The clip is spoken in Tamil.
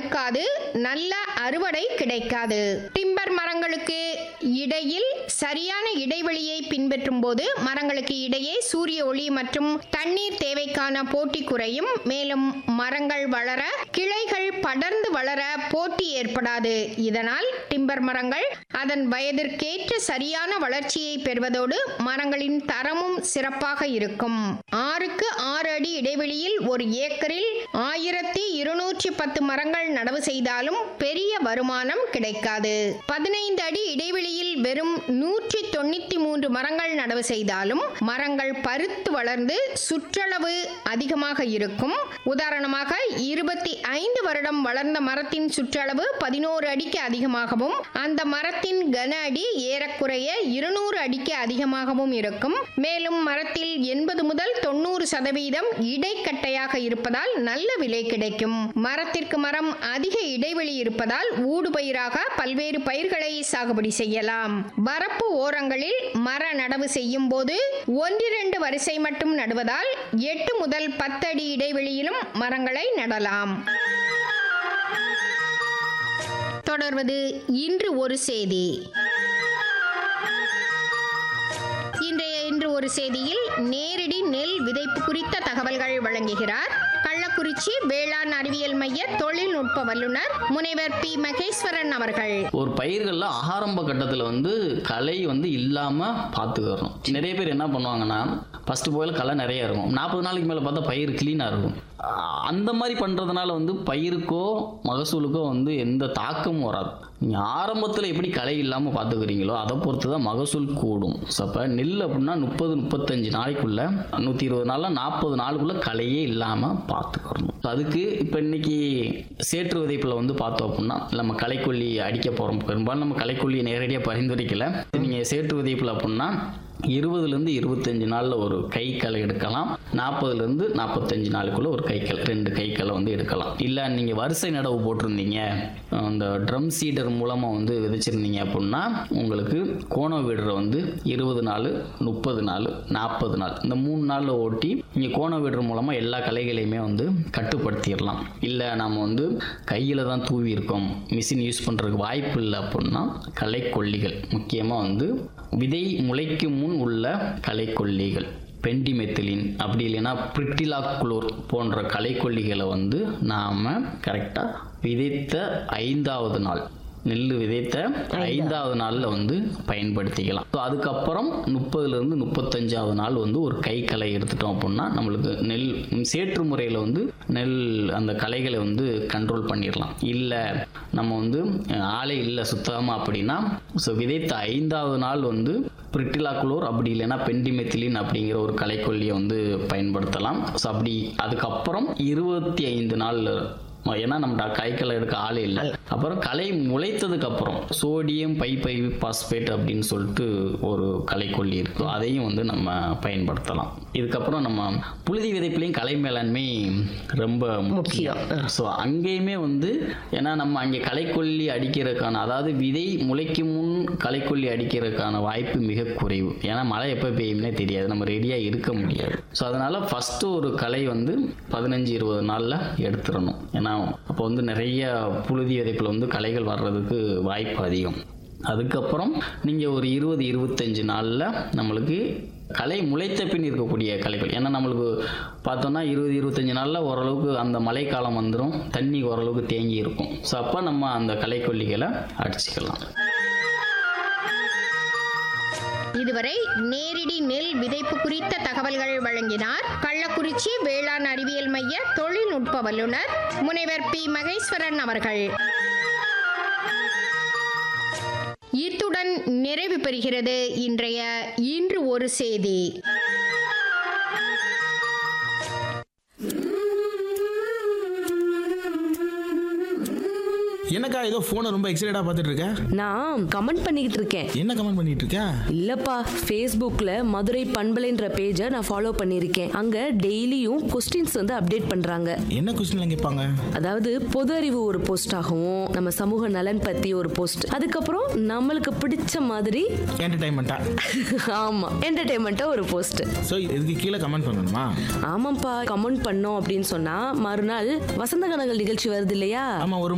பழுக்காது நல்ல அறுவடை கிடைக்காது டிம்பர் மரங்களுக்கு இடையில் சரியான இடைவெளியை பின்பற்றும் போது மரங்களுக்கு இடையே சூரிய ஒளி மற்றும் தண்ணீர் தேவைக்கான போட்டி குறையும் மேலும் மரங்கள் வளர கிளைகள் படர்ந்து வளர போட்டி ஏற்படாது இதனால் டிம்பர் மரங்கள் அதன் வயதிற்கேற்ற சரியான வளர்ச்சியை பெறுவதோடு மரங்களின் தரமும் சிறப்பாக இருக்கும் ஆறுக்கு ஆறு அடி இடைவெளியில் ஒரு ஏக்கரில் ஆயிரத்தி இருநூற்றி பத்து மரங்கள் நடவு செய்தாலும் பெரிய வருமானம் கிடைக்காது பதினைந்து அடி இடைவெளியில் வெறும் நூற்றி தொண்ணூத்தி மூன்று மரங்கள் நடவு செய்தாலும் மரங்கள் பருத்து வளர்ந்து சுற்றளவு அதிகமாக இருக்கும் உதாரணமாக இருபத்தி ஐந்து வருடம் வளர்ந்த மரத்தின் சுற்றளவு பதினோரு அடிக்கு அதிகமாகவும் அந்த மரத்தின் கன அடி ஏறக்குறைய இருநூறு அடிக்கு அதிகமாகவும் இருக்கும் மேலும் மரத்தில் எண்பது முதல் தொண்ணூறு சதவீதம் இடைக்கட்டையாக இருப்பதால் நல்ல விலை கிடைக்கும் மரத்திற்கு மரம் அதிக இடைவெளி இருப்பதால் ஊடுபயிராக பல்வேறு பயிர்களை சாகுபடி செய்யலாம் வரப்பு ஓரங்களில் மர நடவு செய்யும் போது ஒன்றிரண்டு வரிசை மட்டும் நடுவதால் எட்டு முதல் பத்து அடி இடைவெளியிலும் மரங்களை நடலாம் தொடர்வது இன்று ஒரு செய்தி இன்றைய இன்று ஒரு செய்தியில் நேரடி நெல் விதைப்பு குறித்த தகவல்கள் வழங்குகிறார் கள்ளக்குறிச்சி வேளாண் அறிவியல் மைய தொழில்நுட்ப வல்லுநர் முனைவர் பி மகேஸ்வரன் அவர்கள் ஒரு பயிர்களில் ஆரம்ப கட்டத்தில் வந்து களை வந்து இல்லாமல் பார்த்துக்கிறணும் நிறைய பேர் என்ன பண்ணுவாங்கன்னா ஃபஸ்ட்டு போயில் களை நிறைய இருக்கும் நாற்பது நாளைக்கு மேலே பார்த்தா பயிர் க்ளீனாக இருக்கும் ஆஹ் அந்த மாதிரி பண்ணுறதுனால வந்து பயிருக்கோ மகசூலுக்கோ வந்து எந்த தாக்கமும் வராது நீங்கள் ஆரம்பத்தில் எப்படி களை இல்லாமல் பார்த்துக்கிறீங்களோ அதை பொறுத்து தான் மகசூல் கூடும் ஸோ அப்போ நெல் அப்படின்னா முப்பது முப்பத்தஞ்சு நாளைக்குள்ள நூற்றி இருபது நாளில் நாற்பது நாளுக்குள்ளே களையே இல்லாமல் பார்த்துக்கிறணும் அதுக்கு இப்போ இன்னைக்கு சேற்று விதைப்பில் வந்து பார்த்தோம் அப்படின்னா நம்ம களைக்கொல்லி அடிக்க போகிறோம் பெரும்பாலும் நம்ம களைக்கொல்லியை நேரடியாக பரிந்துரைக்கல நீங்கள் சேற்று விதைப்பில் அப்படின்னா இருபதுலேருந்து இருபத்தஞ்சு நாளில் ஒரு கை களை எடுக்கலாம் நாற்பதுலேருந்து நாற்பத்தஞ்சு நாளுக்குள்ள ஒரு கை களை ரெண்டு கை களை வந்து எடுக்கலாம் இல்லை நீங்கள் வரிசை நடவு போட்டிருந்தீங்க அந்த ட்ரம் சீடர் மூலமாக வந்து விதைச்சிருந்தீங்க அப்படின்னா உங்களுக்கு கோண வீடரை வந்து இருபது நாள் முப்பது நாள் நாற்பது நாள் இந்த மூணு நாளில் ஓட்டி நீங்கள் கோண வீடர் மூலமாக எல்லா கலைகளையுமே வந்து கட்டுப்படுத்திடலாம் இல்லை நம்ம வந்து கையில் தான் தூவி இருக்கோம் மிஷின் யூஸ் பண்ணுறதுக்கு வாய்ப்பு இல்லை அப்படின்னா களைக்கொல்லிகள் முக்கியமாக வந்து விதை முளைக்கும் முன் உள்ள களைக்கொல்லிகள் பெண்டிமெத்திலின் அப்படி இல்லைன்னா பிரிட்டிலாக்குளோர் போன்ற களைக்கொல்லிகளை வந்து நாம் கரெக்டாக விதைத்த ஐந்தாவது நாள் நெல் விதைத்த ஐந்தாவது நாளில் வந்து பயன்படுத்திக்கலாம் ஸோ அதுக்கப்புறம் முப்பதுலேருந்து முப்பத்தஞ்சாவது நாள் வந்து ஒரு கை களை எடுத்துட்டோம் அப்படின்னா நம்மளுக்கு நெல் சேற்று முறையில் வந்து நெல் அந்த களைகளை வந்து கண்ட்ரோல் பண்ணிடலாம் இல்லை நம்ம வந்து ஆளே இல்லை சுத்தமாக அப்படின்னா ஸோ விதைத்த ஐந்தாவது நாள் வந்து பிரிட்டிலாக்குளோர் அப்படி இல்லைன்னா பெண்டிமெத்திலின் அப்படிங்கிற ஒரு களைக்கொல்லியை வந்து பயன்படுத்தலாம் ஸோ அப்படி அதுக்கப்புறம் இருபத்தி ஐந்து நாள் ஏன்னா நம்ம கைக்களை எடுக்க ஆளே இல்லை அப்புறம் களை முளைத்ததுக்கு அப்புறம் சோடியம் பை பை பாஸ்பேட் அப்படின்னு சொல்லிட்டு ஒரு களைக்கொல்லி இருக்கு அதையும் வந்து நம்ம பயன்படுத்தலாம் இதுக்கப்புறம் நம்ம புழுதி விதைப்புலையும் கலை மேலாண்மை ரொம்ப முக்கியம் ஸோ அங்கேயுமே வந்து ஏன்னா நம்ம அங்கே களைக்கொல்லி அடிக்கிறதுக்கான அதாவது விதை முளைக்கும் முன் களைக்கொல்லி அடிக்கிறதுக்கான வாய்ப்பு மிக குறைவு ஏன்னா மழை எப்போ பெய்யும்னே தெரியாது நம்ம ரெடியாக இருக்க முடியாது ஸோ அதனால் ஃபஸ்ட்டு ஒரு களை வந்து பதினஞ்சு இருபது நாளில் எடுத்துடணும் ஏன்னா அப்போ வந்து நிறைய புழுதி விதைப்பில் வந்து களைகள் வர்றதுக்கு வாய்ப்பு அதிகம் அதுக்கப்புறம் நீங்கள் ஒரு இருபது இருபத்தஞ்சு நாளில் நம்மளுக்கு களை முளைத்த பின் இருக்கக்கூடிய களைகள் ஏன்னா நம்மளுக்கு பார்த்தோன்னா இருபது இருபத்தஞ்சு நாளில் ஓரளவுக்கு அந்த மழைக்காலம் வந்துடும் தண்ணி ஓரளவுக்கு தேங்கி இருக்கும் ஸோ அப்போ நம்ம அந்த களைக்கொல்லிகளை அடிச்சுக்கலாம் இதுவரை நேரடி நெல் விதைப்பு குறித்த தகவல்கள் வழங்கினார் கள்ளக்குறிச்சி வேளாண் அறிவியல் மைய தொழில்நுட்ப வல்லுநர் முனைவர் பி மகேஸ்வரன் அவர்கள் இத்துடன் நிறைவு பெறுகிறது இன்றைய இன்று ஒரு செய்தி என்னக்கா ஏதோ ஃபோனை ரொம்ப எக்ஸைட்டடாக பார்த்துட்டு இருக்க நான் கமெண்ட் பண்ணிக்கிட்டு இருக்கேன் என்ன கமெண்ட் பண்ணிட்டு இருக்க இல்லப்பா ஃபேஸ்புக்ல மதுரை பண்பலைன்ற பேஜை நான் ஃபாலோ பண்ணியிருக்கேன் அங்க டெய்லியும் கொஸ்டின்ஸ் வந்து அப்டேட் பண்றாங்க என்ன கொஸ்டின்லாம் கேட்பாங்க அதாவது பொது அறிவு ஒரு போஸ்ட் ஆகவும் நம்ம சமூக நலன் பத்தி ஒரு போஸ்ட் அதுக்கப்புறம் நம்மளுக்கு பிடிச்ச மாதிரி என்டர்டைன்மெண்ட்டாக ஆமா என்டர்டைன்மெண்ட்டா ஒரு போஸ்ட் ஸோ இதுக்கு கீழே கமெண்ட் பண்ணணுமா ஆமாப்பா கமெண்ட் பண்ணோம் அப்படின்னு சொன்னா மறுநாள் வசந்த கனகல் நிகழ்ச்சி வருது இல்லையா ஆமாம் ஒரு